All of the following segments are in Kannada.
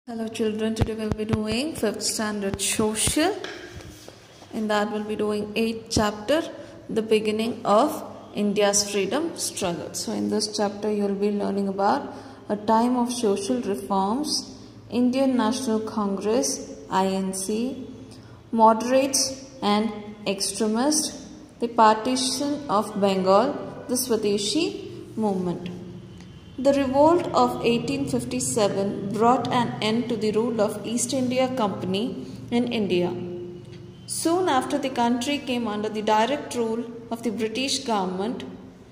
Hello children, today we'll be doing 5th standard social. In that we'll be doing 8th chapter, the beginning of India's freedom struggle. So in this chapter you'll be learning about a time of social reforms, Indian National Congress, INC, moderates and extremists, the partition of Bengal, the Swadeshi movement. The revolt of 1857 brought an end to the rule of East India Company in India. Soon after the country came under the direct rule of the British government.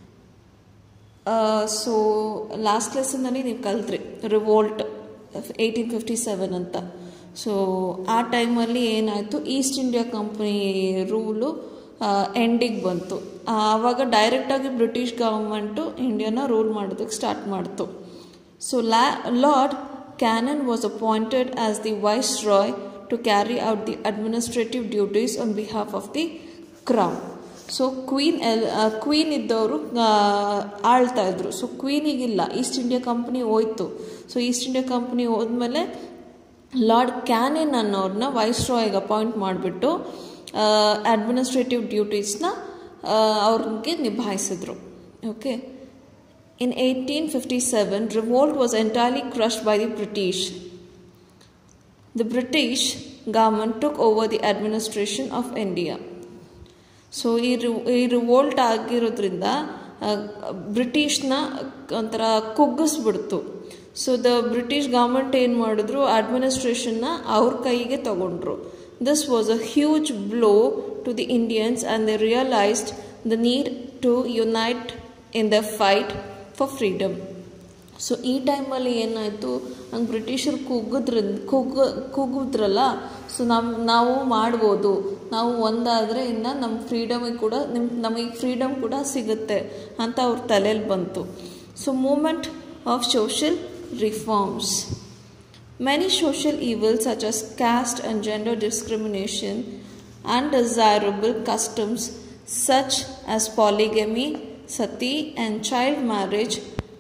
So last ಲೆಸನ್ನಲ್ಲಿ ನೀವು ಕಲ್ತ್ರಿ ರಿವೋಲ್ಟ್ ಏಯ್ಟೀನ್ ಫಿಫ್ಟಿ ಸೆವೆನ್ ಅಂತ ಸೊ ಆ ಟೈಮಲ್ಲಿ ಏನಾಯಿತು ಈಸ್ಟ್ ಇಂಡಿಯಾ ಕಂಪ್ನಿ ರೂಲು ಎಂಡಿಗೆ ಬಂತು ಆವಾಗ ಡೈರೆಕ್ಟಾಗಿ ಬ್ರಿಟಿಷ್ ಗೌರ್ಮೆಂಟು ಇಂಡಿಯಾನ ರೂಲ್ ಮಾಡೋದಕ್ಕೆ ಸ್ಟಾರ್ಟ್ ಮಾಡ್ತು ಸೊ ಲಾ Lord Canning was appointed as the viceroy to carry out the administrative duties on behalf of the crown so queen ಎಲ್ ಕ್ವೀನ್ ಇದ್ದವರು ಆಳ್ತಾ ಇದ್ರು ಸೊ ಕ್ವೀನಿಗಿಲ್ಲ ಈಸ್ಟ್ ಇಂಡಿಯಾ ಕಂಪ್ನಿ ಹೋಯ್ತು ಸೊ ಈಸ್ಟ್ ಇಂಡಿಯಾ ಕಂಪ್ನಿ ಹೋದ್ಮೇಲೆ ಲಾರ್ಡ್ ಕ್ಯಾನಿನ್ ಅನ್ನೋರನ್ನ ವೈಸ್ ರಾಯ್ಗೆ ಅಪಾಯಿಂಟ್ ಮಾಡಿಬಿಟ್ಟು ಅಡ್ಮಿನಿಸ್ಟ್ರೇಟಿವ್ ಡ್ಯೂಟೀಸ್ನ ಅವ್ರಿಗೆ ನಿಭಾಯಿಸಿದ್ರು okay in eighteen fifty seven revolt was entirely crushed by the British the British government took over the administration of India so ಈ ಈ ರಿವೋಲ್ಟ್ ಆಗಿರೋದ್ರಿಂದ ಬ್ರಿಟಿಷ್ನ ಒಂಥರ ಕುಗ್ಗಿಸ್ಬಿಡ್ತು ಸೊ ದ ಬ್ರಿಟಿಷ್ ಗೌರ್ಮೆಂಟ್ ಏನು ಮಾಡಿದ್ರು ಅಡ್ಮಿನಿಸ್ಟ್ರೇಷನ್ನ ಅವ್ರ ಕೈಗೆ ತಗೊಂಡ್ರು this was a huge blow to the Indians and they realised the need to unite in the fight for freedom so ಈ ಟೈಮಲ್ಲಿ ಏನಾಯಿತು ಹಂಗೆ ಬ್ರಿಟಿಷರು ಕುಗ್ಗಿದ್ರಿಂದ ಕುಗ್ಗ ಕುಗ್ಗಿದ್ರಲ್ಲ ಸೊ ನಮ್ಮ ನಾವು ಮಾಡ್ಬೋದು ನಾವು ಒಂದಾದರೆ ಇನ್ನು ನಮ್ಮ ಫ್ರೀಡಮಿಗೆ ಕೂಡ ನಿಮ್ಮ ನಮಗೆ ಫ್ರೀಡಮ್ ಕೂಡ ಸಿಗುತ್ತೆ ಅಂತ ಅವ್ರ ತಲೆಯಲ್ಲಿ ಬಂತು so movement of social reforms many social evils such as caste and gender discrimination undesirable customs such as polygamy, sati, and child marriage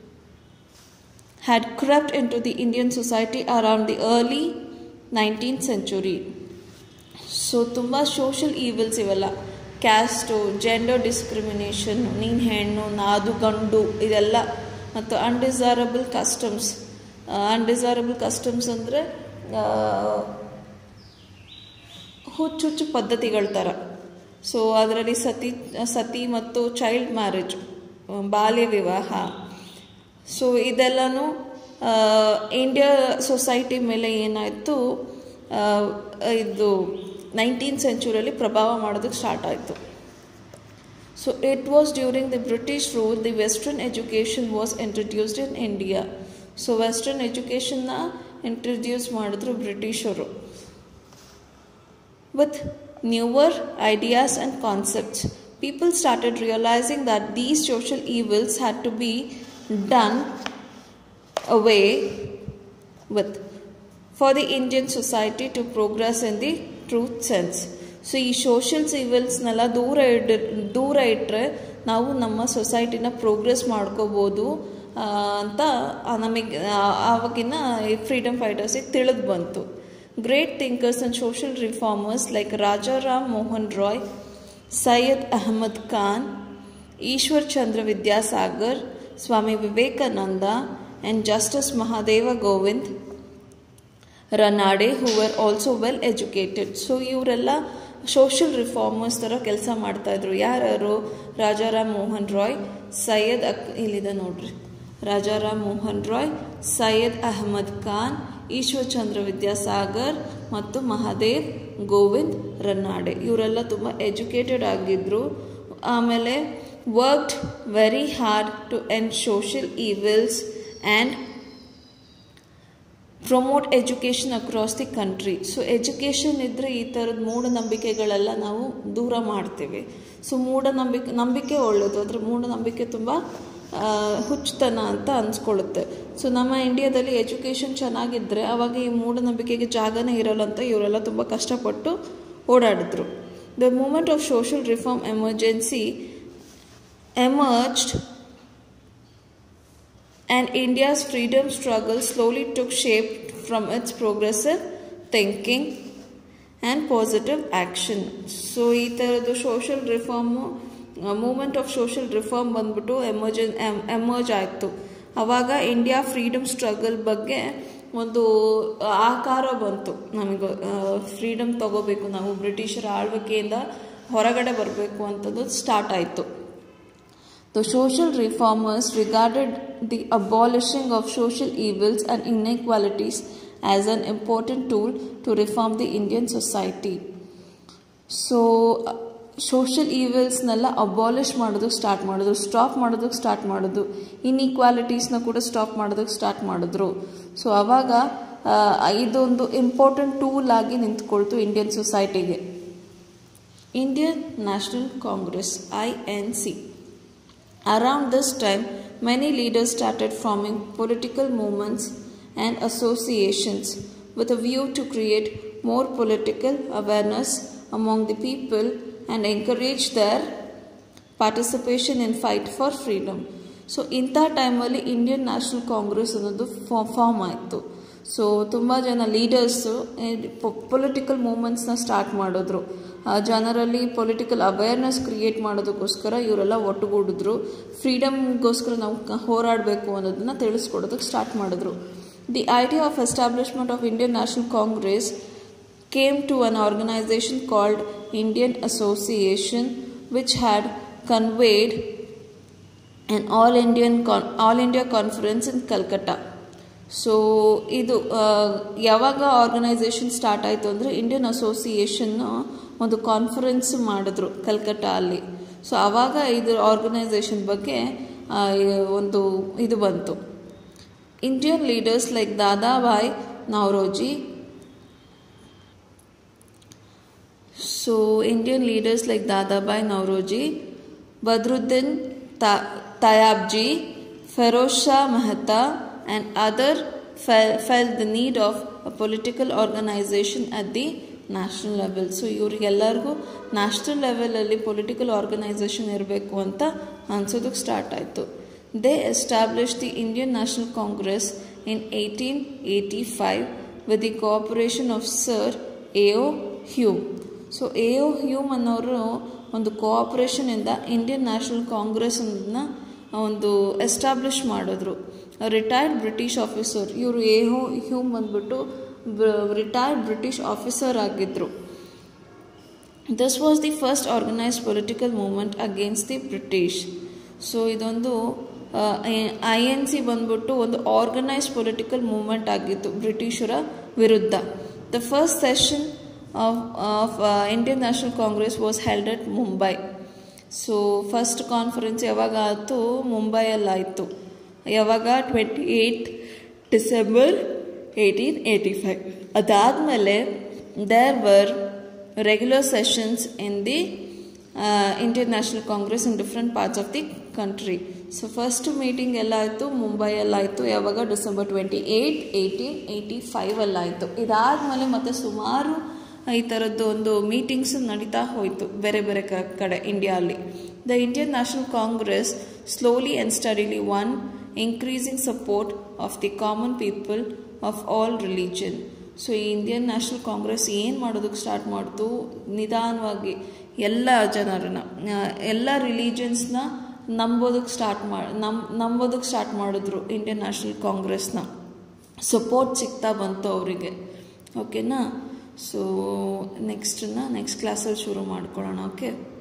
had crept into the Indian society around the early 19th century. So ತುಂಬ ಸೋಷಿಯಲ್ ಈವಿಲ್ಸ್ ಇವೆಲ್ಲ ಕ್ಯಾಸ್ಟು ಜೆಂಡರ್ ಡಿಸ್ಕ್ರಿಮಿನೇಷನ್ ನೀನು ಹೆಣ್ಣು ನಾದು ಗಂಡು ಇದೆಲ್ಲ ಮತ್ತು ಅನ್ಡಿಸೈರಬಲ್ ಕಸ್ಟಮ್ಸ್ ಅನ್ಡಿಸೈರಬಲ್ ಕಸ್ಟಮ್ಸ್ ಅಂದರೆ ಹುಚ್ಚುಚ್ಚು ಪದ್ಧತಿಗಳ ಥರ ಸೊ ಅದರಲ್ಲಿ ಸತಿ ಸತಿ ಮತ್ತು ಚೈಲ್ಡ್ ಮ್ಯಾರೇಜ್ ಬಾಲ್ಯ ವಿವಾಹ ಸೊ ಇದೆಲ್ಲನೂ ಇಂಡಿಯಾ ಸೊಸೈಟಿ ಮೇಲೆ ಏನಾಯಿತು ಇದು ನೈನ್ಟೀನ್ ಸೆಂಚುರಿಯಲ್ಲಿ ಪ್ರಭಾವ ಮಾಡೋದಕ್ಕೆ ಸ್ಟಾರ್ಟ್ ಆಯಿತು so it was during the British rule the western education was introduced in India so western ಎಜುಕೇಷನ್ನ ಇಂಟ್ರಡ್ಯೂಸ್ ಮಾಡಿದ್ರು ಬ್ರಿಟಿಷರು With newer ideas and concepts, people started realizing that these social evils had to be done away with for the Indian society to progress in the truth sense. So ಈ ಸೋಷಿಯಲ್ಸ್ ಈವಲ್ಸ್ನೆಲ್ಲ ದೂರ ಇಡ್ ದೂರ ಇಟ್ಟರೆ ನಾವು ನಮ್ಮ ಸೊಸೈಟಿನ ಪ್ರೋಗ್ರೆಸ್ ಮಾಡ್ಕೋಬೋದು ಅಂತ ನಮಗೆ ಆವಾಗಿನ ಫ್ರೀಡಮ್ ಫೈಟರ್ಸಿಗೆ ತಿಳಿದು ಬಂತು Great thinkers and social reformers like Raja Ram Mohan Roy, Syed Ahmad Khan, Ishwar Chandra Vidyasagar, Swami Vivekananda, and Justice Mahadeva Govind Ranade, who were also well educated. So, ಇವರೆಲ್ಲ ಸೋಷಿಯಲ್ ರಿಫಾರ್ಮರ್ಸ್ ಥರ ಕೆಲಸ ಮಾಡ್ತಾಯಿದ್ರು ಯಾರ್ಯಾರು ರಾಜಾರಾಮ್ ಮೋಹನ್ ರಾಯ್ ಸೈಯದ್ ಅಕ್ ಇಲ್ಲಿದೆ ನೋಡ್ರಿ ರಾಜಾರಾಮ್ ಮೋಹನ್ ರಾಯ್ ಸೈಯದ್ ಅಹಮದ್ ಖಾನ್ ಈಶ್ವರ್ಚಂದ್ರ ವಿದ್ಯಾಸಾಗರ್ ಮತ್ತು ಮಹಾದೇವ್ ಗೋವಿಂದ್ ರನ್ನಾಡೆ ಇವರೆಲ್ಲ ತುಂಬ ಎಜುಕೇಟೆಡ್ ಆಗಿದ್ದರು ಆಮೇಲೆ worked very hard to end social evils and promote education across the country so education ಇದ್ದರೆ ಈ ಥರದ ಮೂಢನಂಬಿಕೆಗಳೆಲ್ಲ ನಾವು ದೂರ ಮಾಡ್ತೇವೆ ಸೊ ಮೂಢನಂಬಿಕೆ ನಂಬಿಕೆ ಒಳ್ಳೆಯದು ಆದರೆ ಮೂಢನಂಬಿಕೆ ತುಂಬ ಹುಚ್ಚುತನ ಅಂತ ಅನ್ಸ್ಕೊಳ್ಳುತ್ತೆ ಸೊ ನಮ್ಮ ಇಂಡಿಯಾದಲ್ಲಿ ಎಜುಕೇಷನ್ ಚೆನ್ನಾಗಿದ್ದರೆ ಆವಾಗ ಈ ಮೂಢನಂಬಿಕೆಗೆ ಜಾಗನೇ ಇರೋಲ್ಲ ಅಂತ ಇವರೆಲ್ಲ ತುಂಬ ಕಷ್ಟಪಟ್ಟು ಓಡಾಡಿದ್ರು the movement of social reform emergency emerged and India's freedom struggle slowly took shape from its progressive thinking and positive action so ಈ ಥರದ್ದು social reform movement of social reform ಬಂದ್ಬಿಟ್ಟು ಎಮರ್ಜನ್ ಎಮರ್ಜ್ ಆಯಿತು ಆವಾಗ ಇಂಡಿಯಾ ಫ್ರೀಡಮ್ ಸ್ಟ್ರಗಲ್ ಬಗ್ಗೆ ಒಂದು ಆಕಾರ ಬಂತು ನಮಗೆ ಫ್ರೀಡಮ್ ತಗೋಬೇಕು ನಾವು ಬ್ರಿಟಿಷರ ಆಳ್ವಿಕೆಯಿಂದ ಹೊರಗಡೆ ಬರಬೇಕು ಅಂತದ್ದು ಸ್ಟಾರ್ಟ್ ಆಯಿತು The social reformers regarded the abolishing of social evils and inequalities as an important tool to reform the Indian society. So social ಈವಿಲ್ಸ್ನೆಲ್ಲ ಅಬಾಲಿಷ್ ಮಾಡೋದಕ್ಕೆ ಸ್ಟಾರ್ಟ್ ಮಾಡಿದ್ರು ಸ್ಟಾಪ್ ಮಾಡೋದಕ್ಕೆ ಸ್ಟಾರ್ಟ್ ಮಾಡಿದ್ರು ಇನ್ಇಕ್ವಾಲಿಟೀಸ್ನ ಕೂಡ ಸ್ಟಾಪ್ ಮಾಡೋದಕ್ಕೆ ಸ್ಟಾರ್ಟ್ ಮಾಡಿದ್ರು ಸೊ ಅವಾಗ ಇದೊಂದು ಇಂಪಾರ್ಟೆಂಟ್ ಟೂಲ್ ಆಗಿ ನಿಂತ್ಕೊಳ್ತು ಇಂಡಿಯನ್ ಸೊಸೈಟಿಗೆ Indian National Congress I N C Around this time, many leaders started forming political movements and associations with a view to create more political awareness among the people and encourage their participation in fight for freedom. So ಇಂಥ ಟೈಮಲ್ಲಿ ಇಂಡಿಯನ್ ನ್ಯಾಷನಲ್ ಕಾಂಗ್ರೆಸ್ ಅನ್ನೋದು ಫಾರ್ಮ್ ಆಯಿತು ಸೊ ತುಂಬ ಜನ ಲೀಡರ್ಸು ಪೊಲಿಟಿಕಲ್ ಮೂಮೆಂಟ್ಸ್ನ ಸ್ಟಾರ್ಟ್ ಮಾಡಿದ್ರು ಜನರಲ್ಲಿ ಪೊಲಿಟಿಕಲ್ ಅವೇರ್ನೆಸ್ ಕ್ರಿಯೇಟ್ ಮಾಡೋದಕ್ಕೋಸ್ಕರ ಇವರೆಲ್ಲ ಒಟ್ಟುಗೂಡಿದ್ರು ಫ್ರೀಡಮ್ಗೋಸ್ಕರ ನಾವು ಹೋರಾಡಬೇಕು ಅನ್ನೋದನ್ನ ತಿಳಿಸ್ಕೊಡೋದಕ್ಕೆ ಸ್ಟಾರ್ಟ್ ಮಾಡಿದ್ರು the idea of establishment of Indian National Congress came to an organisation called Indian Association which had conveyed an all Indian con- all India conference in Calcutta. So ಇದು ಯಾವಾಗ ಆರ್ಗನೈಸೇಷನ್ ಸ್ಟಾರ್ಟ್ ಆಯಿತು ಅಂದರೆ ಇಂಡಿಯನ್ ಅಸೋಸಿಯೇಷನ್ನು ಒಂದು ಕಾನ್ಫರೆನ್ಸ್ ಮಾಡಿದ್ರು ಕಲ್ಕಟ್ಟ ಅಲ್ಲಿ ಸೊ ಆವಾಗ ಇದು ಆರ್ಗನೈಸೇಷನ್ ಬಗ್ಗೆ ಒಂದು ಇದು ಬಂತು Indian leaders like Dadabhai Naoroji so Indian leaders like Dadabhai Naoroji Badruddin Tayabji, Feroz Shah Mehta, and other felt the need of a political organization at the national level so ಇವರಿಗೆಲ್ಲರಿಗೂ ನ್ಯಾಷನಲ್ ಲೆವೆಲಲ್ಲಿ ಪೊಲಿಟಿಕಲ್ ಆರ್ಗನೈಸೇಷನ್ ಇರಬೇಕು ಅಂತ ಅನ್ಸೋದಕ್ಕೆ ಸ್ಟಾರ್ಟ್ ಆಯಿತು they establish the Indian National Congress in eighteen eighty five with the cooperation of sir A O Hume so A O Hume ಅನ್ನೋರು ಒಂದು ಕೋಆಪ್ರೇಷನಿಂದ ಇಂಡಿಯನ್ ನ್ಯಾಷನಲ್ ಕಾಂಗ್ರೆಸ್ ಅನ್ನೋದನ್ನ ಒಂದು ಎಸ್ಟಾಬ್ಲಿಷ್ ಮಾಡಿದ್ರು ರಿಟೈರ್ಡ್ ಬ್ರಿಟಿಷ್ ಆಫೀಸರ್ ಇವರು ಎ ಹೋ ಹ್ಯೂಮ್ ಬಂದ್ಬಿಟ್ಟು ರಿಟೈರ್ಡ್ ಬ್ರಿಟಿಷ್ ಆಫೀಸರ್ ಆಗಿದ್ದರು this was the first organised political movement against the British so ಇದೊಂದು ಐ ಎನ್ ಸಿ ಬಂದ್ಬಿಟ್ಟು ಒಂದು ಆರ್ಗನೈಸ್ಡ್ ಪೊಲಿಟಿಕಲ್ ಮೂವ್ಮೆಂಟ್ ಆಗಿತ್ತು ಬ್ರಿಟಿಷರ ವಿರುದ್ಧ the first session of of Indian National Congress was held at Mumbai so first conference ಯಾವಾಗ ಆಯಿತು ಮುಂಬೈಯಲ್ಲಾಯಿತು ಯಾವಾಗ twenty eight December eighteen eighty five ಅದಾದಮೇಲೆ there were regular sessions in the Indian National Congress in different parts of the country so first meeting ಎಲ್ಲ ಆಯಿತು ಮುಂಬೈಯಲ್ಲಾಯಿತು ಯಾವಾಗ December twenty eight eighteen eighty ಫೈವಲ್ಲಾಯಿತು ಇದಾದಮೇಲೆ ಮತ್ತೆ ಸುಮಾರು ಈ ಥರದ್ದು ಒಂದು ಮೀಟಿಂಗ್ಸ್ ನಡೀತಾ ಹೋಯಿತು ಬೇರೆ ಬೇರೆ ಕಡೆ ಇಂಡಿಯಾಲಿ the Indian National Congress slowly and steadily won increasing support of the common people of all religion so ಈ ಇಂಡಿಯನ್ ನ್ಯಾಷನಲ್ ಕಾಂಗ್ರೆಸ್ ಏನು ಮಾಡೋದಕ್ಕೆ ಸ್ಟಾರ್ಟ್ ಮಾಡ್ತು ನಿಧಾನವಾಗಿ ಎಲ್ಲ ಜನರನ್ನ ಎಲ್ಲ ರಿಲಿಜನ್ಸ್ನ ನಂಬೋದಕ್ಕೆ ಸ್ಟಾರ್ಟ್ ಮಾಡಿ ನಮ್ ನಂಬೋದಕ್ಕೆ ಸ್ಟಾರ್ಟ್ ಮಾಡಿದ್ರು ಇಂಡಿಯನ್ ನ್ಯಾಷನಲ್ ಕಾಂಗ್ರೆಸ್ನ ಸಪೋರ್ಟ್ ಸಿಗ್ತಾ ಬಂತು ಅವರಿಗೆ ಓಕೆನಾ ಸೊ ನೆಕ್ಸ್ಟನ್ನ ನೆಕ್ಸ್ಟ್ ಕ್ಲಾಸಲ್ಲಿ ಶುರು ಮಾಡ್ಕೊಳ್ಳೋಣ ಓಕೆ